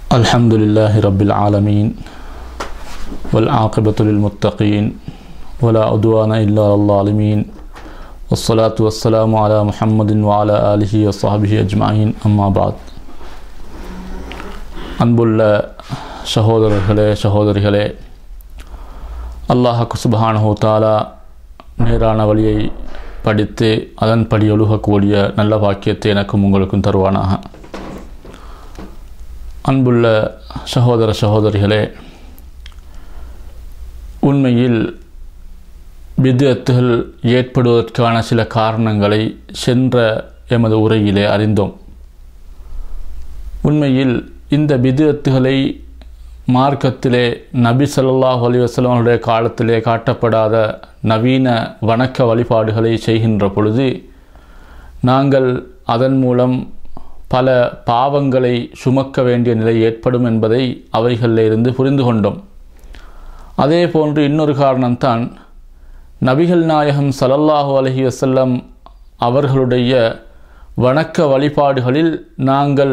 الحمد لله رب العالمين والعاقبة للمتقين ولا عدوان إلا على الظالمين والصلاة والسلام على محمد وعلى آله وصحبه أجمعين أما بعد அன்புள்ள சகோதரர்களே சகோதரிகளே அல்லாஹ் சுபஹானஹு தாலா நேரான வழியை படித்து அதன்படி ஒழுகக்கூடிய நல்ல வாக்கியத்தை எனக்கும் உங்களுக்கும் தருவானாக அன்புள்ள சகோதர சகோதரிகளே உண்மையில் விதத்துகள் ஏற்படுவதற்கான சில காரணங்களை சென்ற எமது உரையிலே அறிந்தோம் உண்மையில் இந்த விதத்துகளை மார்க்கத்திலே நபி ஸல்லல்லாஹு அலைஹி வஸல்லம் அவருடைய காலத்திலே காட்டப்படாத நவீன வணக்க வழிபாடுகளை செய்கின்ற பொழுது நாங்கள் அதன் மூலம் பல பாவங்களை சுமக்க வேண்டிய நிலை ஏற்படும் என்பதை அவைகளிலிருந்து புரிந்து கொண்டோம் அதே போன்று இன்னொரு காரணம்தான் நபிகள் நாயகம் ஸல்லல்லாஹு அலைஹி வஸல்லம் அவர்களுடைய வணக்க வழிபாடுகளில் நாங்கள்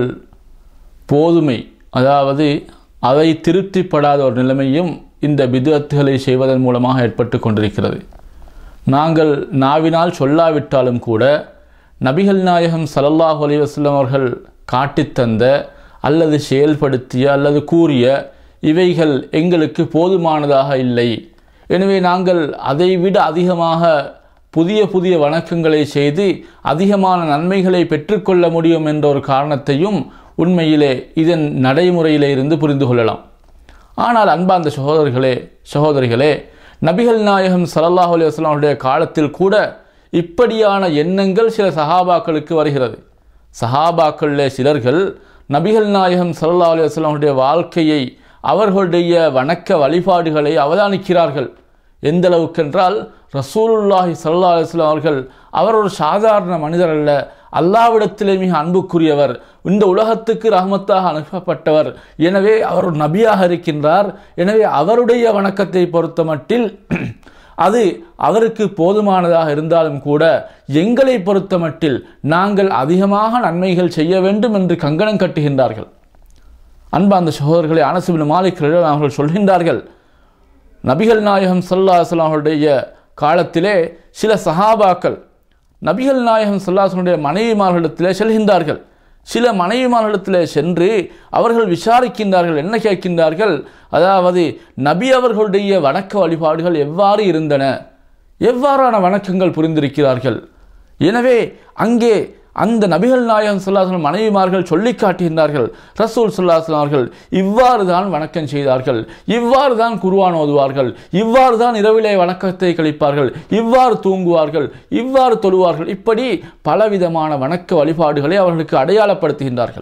போதுமை அதாவது அதை திருப்திப்படாத ஒரு நிலைமையும் இந்த பிதத்துகளை செய்வதன் மூலமாக ஏற்பட்டு கொண்டிருக்கிறது நாங்கள் நாவினால் சொல்லாவிட்டாலும் கூட நபிகள் நாயகம் சல்லல்லாஹு அலைஹி வஸல்லம் அவர்கள் காட்டித்தந்த அல்லது செயல்படுத்திய அல்லது கூறிய இவைகள் எங்களுக்கு போதுமானதாக இல்லை எனவே நாங்கள் அதைவிட அதிகமாக புதிய புதிய வணக்கங்களை செய்து அதிகமான நன்மைகளை பெற்றுக்கொள்ள முடியும் என்ற ஒரு காரணத்தையும் உண்மையிலே இதன் நடைமுறையிலே இருந்து புரிந்து கொள்ளலாம் ஆனால் அன்பார்ந்த சகோதரர்களே சகோதரிகளே நபிகள் நாயகம் சல்லல்லாஹு அலைஹி வஸல்லம் அவருடைய காலத்தில் கூட இப்படியான எண்ணங்கள் சில சஹாபாக்களுக்கு வருகிறது சஹாபாக்களில் சிலர்கள் நபிகள் நாயகம் சல்லல்லாஹு அலைஹி வஸல்லம் அவருடைய வாழ்க்கையை அவர்களுடைய வணக்க வழிபாடுகளை அவதானிக்கிறார்கள் எந்த அளவுக்கென்றால் ரசூலுல்லாஹி சல்லா அலுவலாம் அவர்கள் அவர் ஒரு சாதாரண மனிதர் அல்ல அல்லாவிடத்திலே மிக அன்புக்குரியவர் இந்த உலகத்துக்கு ரஹமத்தாக அனுப்பப்பட்டவர் எனவே அவர் ஒரு நபியாக இருக்கின்றார் எனவே அவருடைய வணக்கத்தை பொறுத்த மட்டில் அது அவருக்கு போதுமானதாக இருந்தாலும் கூட எங்களை பொறுத்த மட்டில் நாங்கள் அதிகமாக நன்மைகள் செய்ய வேண்டும் என்று கங்கணம் கட்டுகின்றார்கள் அன்பாந்த சகோதரர்களை அனசுபின் மாலிக் அவர்கள் சொல்கின்றார்கள் நபிகள் நாயகம் சல்லாஹலாம் அவருடைய காலத்திலே சில சஹாபாக்கள் நபிகள் நாயகம் சல்லாஹனுடைய மனைவிமார்களிடத்திலே செல்கின்றார்கள் சில மனைவிமார்களிடத்திலே சென்று அவர்கள் விசாரிக்கின்றார்கள் என்ன கேட்கின்றார்கள் அதாவது நபி அவர்களுடைய வணக்க வழிபாடுகள் எவ்வாறு இருந்தன எவ்வாறான வணக்கங்கள் புரிந்திருக்கிறார்கள் எனவே அங்கே அந்த நபிகள் நாயகம் சொல்லாசலம் மனைவிமார்கள் சொல்லி காட்டுகின்றார்கள் ரசூல் சொல்லாசலம் அவர்கள் இவ்வாறு தான் வணக்கம் செய்தார்கள் இவ்வாறு தான் குருவான் ஓதுவார்கள் இவ்வாறு தான் இரவிலே வணக்கத்தை கழிப்பார்கள் இவ்வாறு தூங்குவார்கள் இவ்வாறு தொழுவார்கள் இப்படி பலவிதமான வணக்க வழிபாடுகளை அவர்களுக்கு அடையாளப்படுத்துகின்றார்கள்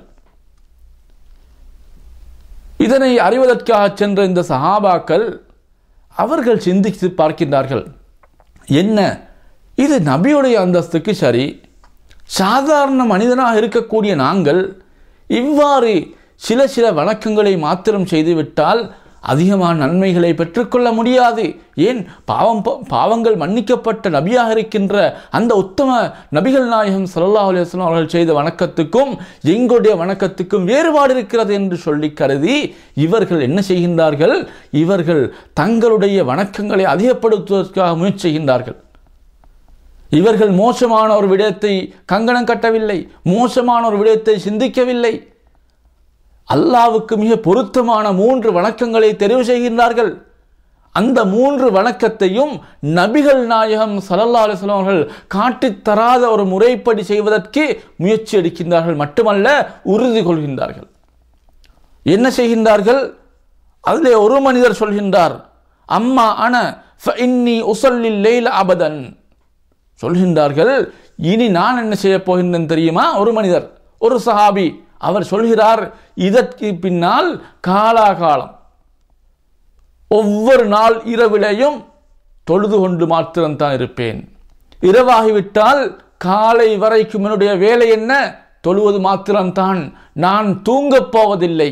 இதனை அறிவதற்காக சென்ற இந்த சஹாபாக்கள் அவர்கள் சிந்தித்து பார்க்கின்றார்கள் என்ன இது நபியுடைய அந்தஸ்துக்கு சரி சாதாரண மனிதனாக இருக்கக்கூடிய நாங்கள் இவ்வாறு சில சில வணக்கங்களை மாத்திரம் செய்துவிட்டால் அதிகமான நன்மைகளை பெற்றுக்கொள்ள முடியாது ஏன் பாவம் பாவங்கள் மன்னிக்கப்பட்ட நபியாக இருக்கின்ற அந்த உத்தம நபிகள் நாயகம் சல்லா அலுவலாம் அவர்கள் செய்த வணக்கத்துக்கும் எங்களுடைய வணக்கத்துக்கும் வேறுபாடு இருக்கிறது என்று சொல்லி கருதி இவர்கள் என்ன செய்கின்றார்கள் இவர்கள் தங்களுடைய வணக்கங்களை அதிகப்படுத்துவதற்காக முயற்சி செய்கின்றார்கள் இவர்கள் மோசமான ஒரு விடயத்தை கங்கணம் கட்டவில்லை மோசமான ஒரு விடயத்தை சிந்திக்கவில்லை அல்லாவுக்கு மிக பொருத்தமான மூன்று வணக்கங்களை தெரிவு செய்கின்றார்கள் அந்த மூன்று வணக்கத்தையும் நபிகள் நாயகம் சல்லல்லா அலுவலாம் அவர்கள் காட்டித்தராத ஒரு முறைப்படி செய்வதற்கு முயற்சி எடுக்கின்றார்கள் மட்டுமல்ல உறுதி கொள்கின்றார்கள் என்ன செய்கின்றார்கள் அதிலே ஒரு மனிதர் சொல்கின்றார் அம்மா அன இன்னி உசல்லில் லெய்ல அபதன் சொல்கின்றார்கள் இனி நான் என்ன செய்ய போகின்றேன் தெரியுமா ஒரு மனிதர் ஒரு சஹாபி அவர் சொல்கிறார் இதற்கு பின்னால் காலாகாலம் ஒவ்வொரு நாள் இரவிலையும் தொழுது கொண்டு மாத்திரம்தான் இருப்பேன் இரவாகிவிட்டால் காலை வரைக்கும் என்னுடைய வேலை என்ன தொழுவது மாத்திரம்தான் நான் தூங்கப் போவதில்லை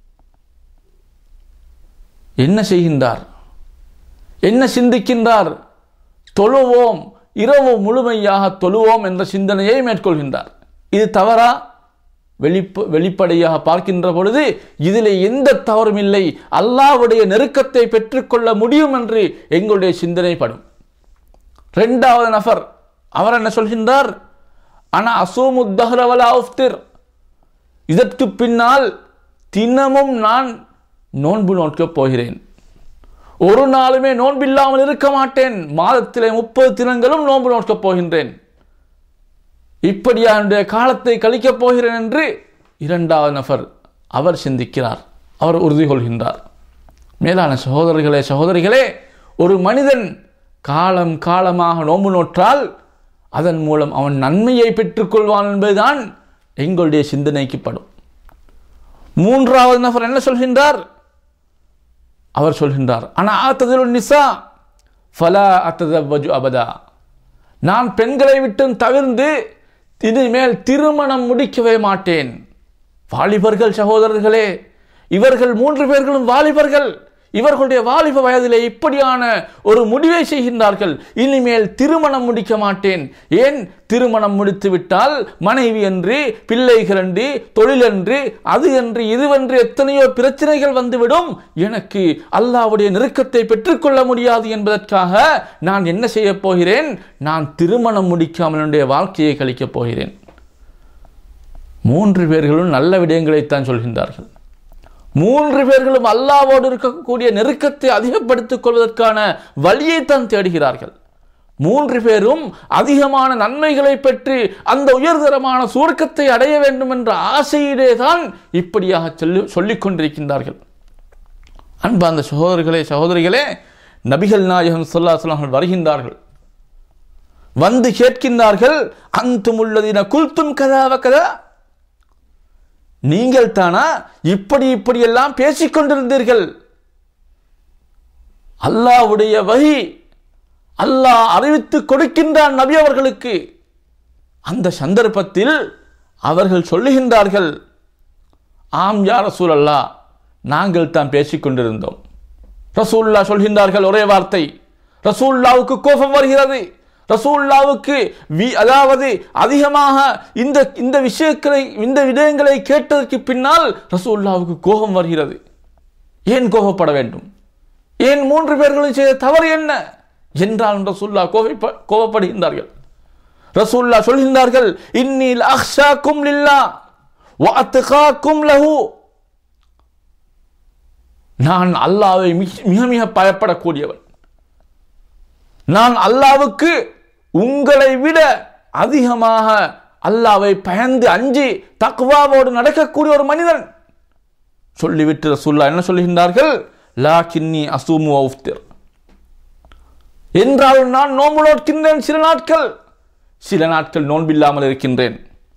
என்ன செய்கின்றார் என்ன சிந்திக்கின்றார் தொழுவோம் இரவு முழுமையாக தொழுவோம் என்ற சிந்தனையை மேற்கொள்கின்றார் இது தவறா வெளிப்ப வெளிப்படையாக பார்க்கின்ற பொழுது இதில் எந்த தவறும் இல்லை அல்லாஹ்வுடைய நெருக்கத்தை பெற்றுக்கொள்ள முடியும் என்று எங்களுடைய சிந்தனைப்படும் ரெண்டாவது நபர் அவர் என்ன சொல்கின்றார் ஆனா அசூமுத்தஹ்ரவலா உஃப்திர் இதற்கு பின்னால் தினமும் நான் நோன்பு நோக்கப் போகிறேன் ஒரு நாளுமே நோன்பில்லாமல் இருக்க மாட்டேன் மாதத்திலே முப்பது தினங்களும் நோன்பு நோக்கப் போகின்றேன் இப்படியா என்னுடைய காலத்தை கழிக்கப் போகிறேன் என்று இரண்டாவது நபர் அவர் சிந்திக்கிறார் அவர் உறுதி கொள்கின்றார் மேலான சகோதரர்களே சகோதரிகளே ஒரு மனிதன் காலம் காலமாக நோன்பு நோற்றால் அதன் மூலம் அவன் நன்மையை பெற்றுக்கொள்வான் என்பதுதான் எங்களுடைய சிந்தனைக்கு படும் மூன்றாவது நபர் என்ன சொல்கின்றார் அவர் சொல்கின்றார் ஆனா ஆத்ததில் நிசா ஃபலா அத்ததவஜு அபதா நான் பெண்களை விட்டும் தவிர்ந்து இனிமேல் திருமணம் முடிக்கவே மாட்டேன் வாலிபர்கள் சகோதரர்களே இவர்கள் மூன்று பேர்களும் வாலிபர்கள் இவர்களுடைய வாலிப வயதிலே இப்படியான ஒரு முடிவை செய்கின்றார்கள் இனிமேல் திருமணம் முடிக்க மாட்டேன் ஏன் திருமணம் முடித்து விட்டால் மனைவி என்று பிள்ளைகள் என்று தொழில் என்று அது என்று இதுவென்று எத்தனையோ பிரச்சனைகள் வந்துவிடும் எனக்கு அல்லாவுடைய நெருக்கத்தை பெற்றுக்கொள்ள முடியாது என்பதற்காக நான் என்ன செய்ய போகிறேன் நான் திருமணம் முடிக்காமல் என்னுடைய வாழ்க்கையை கழிக்கப் போகிறேன் மூன்று பேர்களும் நல்ல விடயங்களைத்தான் சொல்கின்றார்கள் மூன்று பேர்களும் அல்லாவோடு இருக்கக்கூடிய நெருக்கத்தை அதிகப்படுத்திக் கொள்வதற்கான வழியைத்தான் தேடுகிறார்கள் மூன்று பேரும் அதிகமான நன்மைகளை பெற்று அந்த உயர்தரமான சுவர்க்கத்தை அடைய வேண்டும் என்ற ஆசையிலே தான் இப்படியாக சொல்லி சொல்லிக் கொண்டிருக்கின்றார்கள் அன்பார்ந்த சகோதரர்களே சகோதரிகளே நபிகள் நாயகம் சொல்லாசலாமல் வருகின்றார்கள் வந்து கேட்கின்றார்கள் அந்துமுள்ளதின குல்தும் கதாவ கதா நீங்கள் தானா இப்படி இப்படி எல்லாம் பேசிக் கொண்டிருந்தீர்கள் அல்லாவுடைய வகி அல்லாஹ் அறிவித்து கொடுக்கின்றான் நபி அவர்களுக்கு அந்த சந்தர்ப்பத்தில் அவர்கள் சொல்லுகின்றார்கள் ஆம் யா ரசூல் அல்லா நாங்கள் தான் பேசிக் கொண்டிருந்தோம் ரசூல்லா சொல்கின்றார்கள் ஒரே வார்த்தை ரசூல்லாவுக்கு கோபம் வருகிறது ரசூல்லாவுக்கு வி அதாவது அதிகமாக இந்த இந்த விஷயங்களை இந்த விடயங்களை கேட்டதற்கு பின்னால் ரசூல்லாவுக்கு கோபம் வருகிறது ஏன் கோபப்பட வேண்டும் ஏன் மூன்று பேர்களும் செய்த தவறு என்ன என்றால் ரசூல்லா கோபப்ப கோபப்படுகின்றார்கள் ரசூல்லா சொல்கின்றார்கள் இன்னில் அஹ்ஷாக்கும் லில்லா வஅத்காக்கும் லஹு நான் அல்லாவை மிக மிக பயப்படக்கூடியவன் நான் அல்லாவுக்கு உங்களை விட அதிகமாக அல்லாவை பயந்து அஞ்சி தக்வாவோடு நடக்கக்கூடிய ஒரு மனிதன் சொல்லிவிட்டு ரசூல்லா என்ன சொல்லுகின்றார்கள் லா கின்னி அசூமு அவுஃப்திர் என்றாலும் நான் நோன்பு நோக்கின்றேன் சில நாட்கள் சில நாட்கள் நோன்பில்லாமல் இருக்கின்றேன்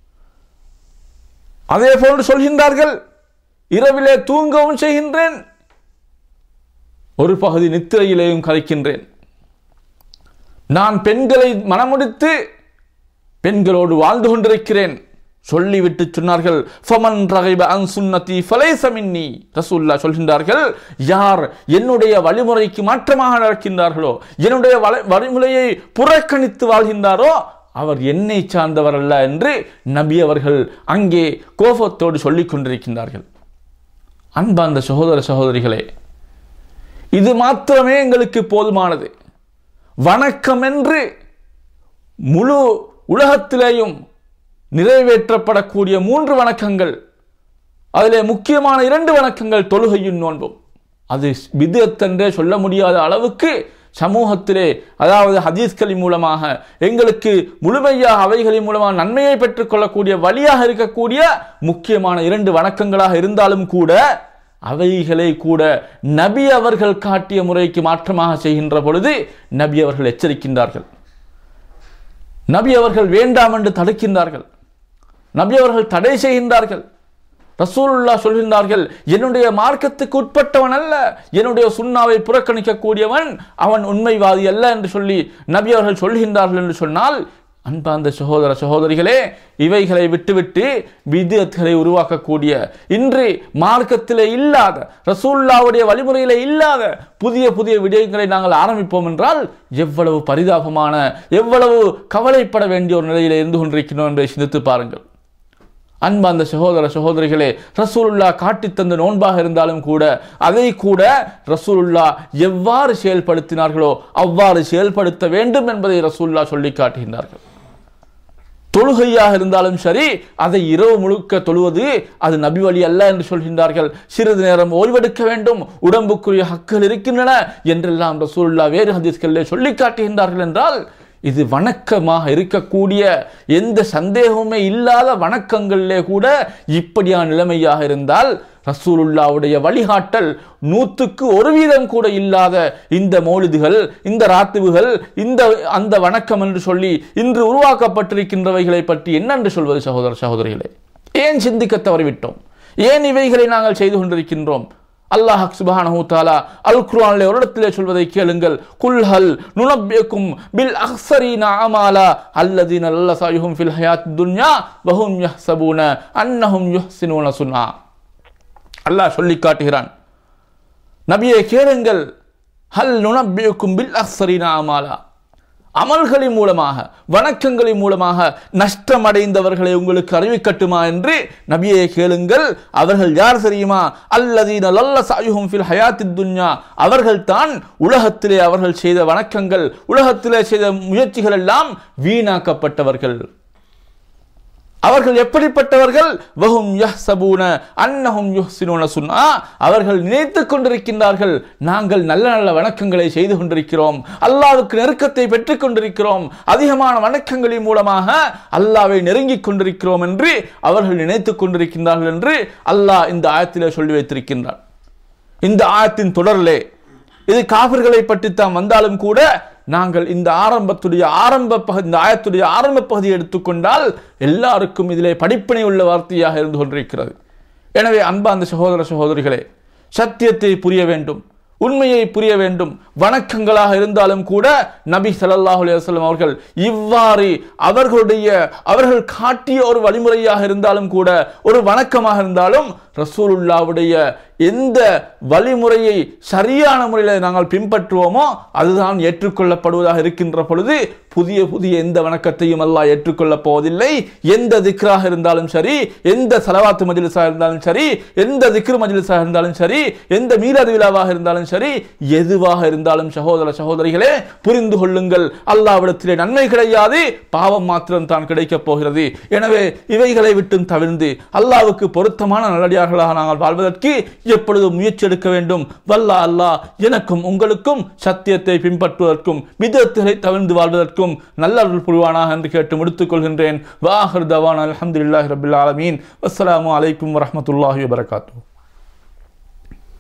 அதே போன்று சொல்கின்றார்கள் இரவிலே தூங்கவும் செய்கின்றேன் ஒரு பகுதி நித்திரையிலேயும் கலைக்கின்றேன் நான் பெண்களை மனமுடித்து பெண்களோடு வாழ்ந்து கொண்டிருக்கிறேன் சொல்லிவிட்டு சொன்னார்கள் ஃபமன் ரகைப அன் சுன்னதி ஃபலைஸ மின்னி ரசூல்லா சொல்கின்றார்கள் யார் என்னுடைய வழிமுறைக்கு மாற்றமாக நடக்கின்றார்களோ என்னுடைய வழி- வழிமுறையை புறக்கணித்து வாழ்கின்றாரோ அவர் என்னை சார்ந்தவர் அல்ல என்று நபி அவர்கள் அங்கே கோபத்தோடு சொல்லிக் கொண்டிருக்கின்றார்கள் அன்பார்ந்த சகோதர சகோதரிகளே இது மாத்திரமே எங்களுக்கு போதுமானது வணக்கம் என்று முழு உலகத்திலேயும் நிறைவேற்றப்படக்கூடிய மூன்று வணக்கங்கள் அதிலே முக்கியமான இரண்டு வணக்கங்கள் தொழுகையும் நோன்பும் அது விதத்தென்றே சொல்ல முடியாத அளவுக்கு சமூகத்திலே அதாவது ஹதீஸ்களின் மூலமாக எங்களுக்கு முழுமையாக அவைகளின் மூலமாக நன்மையை பெற்றுக்கொள்ளக்கூடிய வழியாக இருக்கக்கூடிய முக்கியமான இரண்டு வணக்கங்களாக இருந்தாலும் கூட அவைகளை கூட நபி அவர்கள் காட்டிய முறைக்கு மாற்றமாக செய்கின்ற பொழுது நபி அவர்கள் எச்சரிக்கின்றார்கள் நபி அவர்கள் வேண்டாம் என்று தடுக்கின்றார்கள் நபி அவர்கள் தடை செய்கின்றார்கள் ரசூலுல்லா சொல்கின்றார்கள் என்னுடைய மார்க்கத்துக்கு உட்பட்டவன் அல்ல என்னுடைய சுண்ணாவை புறக்கணிக்கக்கூடியவன் அவன் உண்மைவாதி அல்ல என்று சொல்லி நபி அவர்கள் சொல்கின்றார்கள் என்று சொன்னால் அன்பார்ந்த சகோதர சகோதரிகளே இவைகளை விட்டுவிட்டு விதத்துகளை உருவாக்கக்கூடிய இன்று மார்க்கத்திலே இல்லாத ரசூல்லாவுடைய வழிமுறையிலே இல்லாத புதிய புதிய விடயங்களை நாங்கள் ஆரம்பிப்போம் என்றால் எவ்வளவு பரிதாபமான எவ்வளவு கவலைப்பட வேண்டிய ஒரு நிலையிலே இருந்து கொண்டிருக்கிறோம் என்பதை சிந்தித்து பாருங்கள் அன்பார்ந்த சகோதர சகோதரிகளே ரசூலுல்லா காட்டித் தந்த நோன்பாக இருந்தாலும் கூட அதை கூட ரசூலுல்லா எவ்வாறு செயல்படுத்தினார்களோ அவ்வாறு செயல்படுத்த வேண்டும் என்பதை ரசூலுல்லா சொல்லி காட்டுகின்றார்கள் தொழுகையாக இருந்தாலும் சரி அதை இரவு முழுக்க தொழுவது அது நபி வழி அல்ல என்று சொல்கின்றார்கள் சிறிது நேரம் ஓய்வெடுக்க வேண்டும் உடம்புக்குரிய ஹக்கள் இருக்கின்றன என்றெல்லாம் ரசூலுல்லா வேறு ஹதீஸ்களிலே சொல்லி காட்டுகின்றார்கள் என்றால் இது வணக்கமாக இருக்கக்கூடிய எந்த சந்தேகமுமே இல்லாத வணக்கங்களிலே கூட இப்படியான நிலைமையாக இருந்தால் ரசூலுல்லாவுடைய வழிகாட்டல் நூற்றுக்கு ஒரு வீதம் கூட இல்லாத இந்த மௌலிதுகள் இந்த ராத்துவுகள் இந்த அந்த வணக்கம் என்று சொல்லி இன்று உருவாக்கப்பட்டிருக்கின்றவைகளை பற்றி என்னென்று சொல்வது சகோதர சகோதரிகளே ஏன் சிந்திக்க தவறிவிட்டோம் ஏன் இவைகளை நாங்கள் செய்து கொண்டிருக்கின்றோம் அல்லாஹ் சுபஹானஹு தஆலா அல் குர்ஆனிலே ஒரு இடத்திலே சொல்வதை கேளுங்கள் குல் ஹல் நுனப்பியக்கும் பில் அக்ஸரீன அமாலா அல்லதீன லல்ல சாயுஹும் ஃபில் ஹயாத் துன்யா வஹும் யஹ்சபூன அன்னஹும் யுஹ்சினூன சுன்னா அல்லாஹ் சொல்லி காட்டுகிறான் நபியே கேளுங்கள் ஹல் நுனப்பியக்கும் பில் அக்ஸரீன அமாலா அமல்களின் மூலமாக வணக்கங்களின் மூலமாக நஷ்டமடைந்தவர்களை உங்களுக்கு அறிவிக்கட்டுமா என்று நபியை கேளுங்கள் அவர்கள் யார் தெரியுமா அல்லதீன லல்ல சாயுஹும் ஃபில் ஹயாத்தி துன்யா அவர்கள் தான் உலகத்திலே அவர்கள் செய்த வணக்கங்கள் உலகத்திலே செய்த முயற்சிகள் எல்லாம் வீணாக்கப்பட்டவர்கள் அவர்கள் எப்படிப்பட்டவர்கள் வஹும் யஹ்சபூன அன்னஹும் யுஹ்சினூன சுன்னா அவர்கள் நினைத்துக் கொண்டிருக்கின்றார்கள் நாங்கள் நல்ல நல்ல வணக்கங்களை செய்து கொண்டிருக்கிறோம் அல்லாஹ்வுக்கு நெருக்கத்தை பெற்றுக் கொண்டிருக்கிறோம் அதிகமான வணக்கங்களின் மூலமாக அல்லாஹ்வை நெருங்கிக் கொண்டிருக்கிறோம் என்று அவர்கள் நினைத்துக் கொண்டிருக்கின்றார்கள் என்று அல்லாஹ் இந்த ஆயத்திலே சொல்லி வைத்திருக்கின்றார் இந்த ஆயத்தின் தொடரிலே இது காபிர்களை பற்றித்தான் வந்தாலும் கூட நாங்கள் இந்த ஆரம்பத்துடைய ஆரம்ப பகுதி இந்த ஆயத்துடைய ஆரம்ப பகுதியை எடுத்துக்கொண்டால் எல்லாருக்கும் இதிலே படிப்பினை உள்ள வார்த்தையாக இருந்து கொண்டிருக்கிறது எனவே அன்பார்ந்த சகோதர சகோதரிகளே சத்தியத்தை புரிய வேண்டும் உண்மையை புரிய வேண்டும் வணக்கங்களாக இருந்தாலும் கூட நபி ஸல்லல்லாஹு அலைஹி வஸல்லம் அவர்கள் இவ்வாறு அவர்களுடைய அவர்கள் காட்டிய ஒரு வழிமுறையாக இருந்தாலும் கூட ஒரு வணக்கமாக இருந்தாலும் ரசூலுல்லாவுடைய எந்த வழிமுறையை சரியான முறையில் நாங்கள் பின்பற்றுவோமோ அதுதான் ஏற்றுக்கொள்ளப்படுவதாக இருக்கின்ற பொழுது புதிய புதிய எந்த வணக்கத்தையும் அல்லாஹ் ஏற்றுக்கொள்ளப் போவதில்லை எந்த திக்ராக இருந்தாலும் சரி எந்த சலவாத்து மஜ்லிஸாக இருந்தாலும் சரி எந்த திக்ரு மஜ்லிஸாக இருந்தாலும் சரி எந்த மீலாது விழாவாக இருந்தாலும் சரி எதுவாக இருந்தாலும் சகோதர சகோதரிகளே புரிந்து கொள்ளுங்கள் அல்லாவிடத்திலே நன்மை கிடையாது பாவம் மாத்திரம் தான் கிடைக்கப் போகிறது எனவே இவைகளை விட்டும் தவிர்ந்து அல்லாவுக்கு பொருத்தமான நல்லடியார்களாக நாங்கள் வாழ்வதற்கு எப்பொழுதும் முயற்சி எடுக்க வேண்டும் வல்லா அல்லாஹ் எனக்கும் உங்களுக்கும் சத்தியத்தை பின்பற்றுவதற்கும் விதத்துகளை தவிர்ந்து வாழ்வதற்கும் நல்ல அருள் புரிவானாக என்று கேட்டு முடித்துக் கொள்கின்றேன் வாஹர் தவான் அலமதுல்லாஹி ரபில் ஆலமீன் அஸ்ஸலாமு அலைக்கும் வரஹ்மத்துல்லாஹி வபரகாத்துஹு